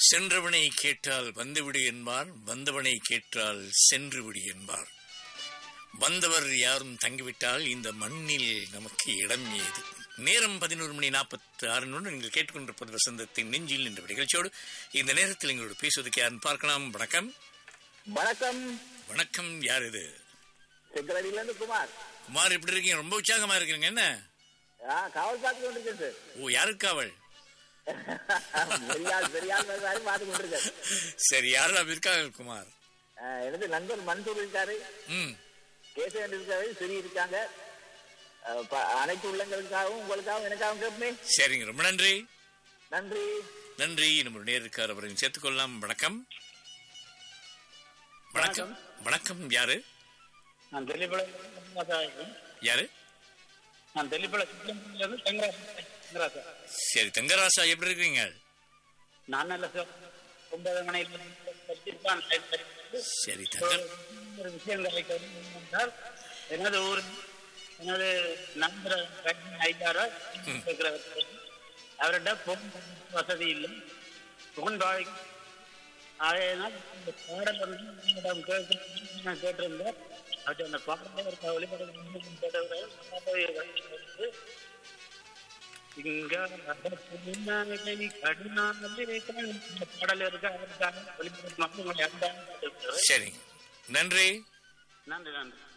சென்றவனை கேட்டால் வந்துவிடு என்பார் வந்தவனை கேட்டால் சென்று விடு என்பார் வந்தவர் யாரும் தங்கிவிட்டால் இந்த மண்ணில் நமக்கு இடம் ஏது நேரம் பதினோரு மணி நாற்பத்தி ஆறு நிமிடம் நீங்கள் கேட்டுக்கொண்டிருப்பது வசந்தத்தின் நெஞ்சில் என்ற நிகழ்ச்சியோடு இந்த நேரத்தில் எங்களோடு பேசுவதற்கு யாருன்னு பார்க்கலாம் வணக்கம் வணக்கம் வணக்கம் யார் இது செங்கலடியில இருந்து குமார் குமார் எப்படி இருக்கீங்க ரொம்ப உற்சாகமா இருக்கீங்க என்ன ஆ, காவல் பார்த்து கொண்டிருக்கேன் சார் ஓ யாருக்கு அவள் பெரியாள் பெரியாள் வருவாரு பார்த்து கொண்டிருக்கேன் சரி யாரெல்லாம் இருக்காங்க குமார் ஆ, எனது நண்பர் மன்சூர் இருக்காரு ம் கேசவன் இருக்காரு சிறி இருக்காங்க ஆ, ப- அனைத்து உள்ளங்களுக்காகவும் உங்களுக்காகவும் எனக்காகவும் கேட்பே சரிங்க ரொம்ப நன்றி நன்றி நன்றி நம்ம நேருக்கார் அவரையும் சேர்த்துக்கொள்ளலாம் வணக்கம் வணக்கம் வணக்கம் யாரு நான் தெல்லிப்பள யாரு நான் தெல்லிப்பள சித்திரம்புலியிலிருந்து தெங்கராசா தெங்கராசா சரி தங்கராசா எப்படி இருக்கீங்க நான் நல்ல சார் ஒன்பது மணியில் படிச்சிருப்பான் சரி தங்கர் ஒரு விஷயங்களை என்றால் எனது ஊர் எனது நண்பர் ஐயாரா இருக்கிறவர் அவர்கிட்ட போன் வசதி இல்லை போன் வாழ்க்கை ஆகையினால் இந்த பாடல் வந்து உங்களிடம் கேட்க நான் கேட்டிருந்தேன் அது அந்த பாடலை ஒரு ஒளிபட கேட்டவர்கள் இங்க புன்னாகை கடுநாளே கண் இந்த பாடல் இருக்க அதற்காக ஒளிபரப்பு உங்களை அன்பாக கேட்டுக்கிறேன். சரிங்க நன்றி நன்றி நன்றி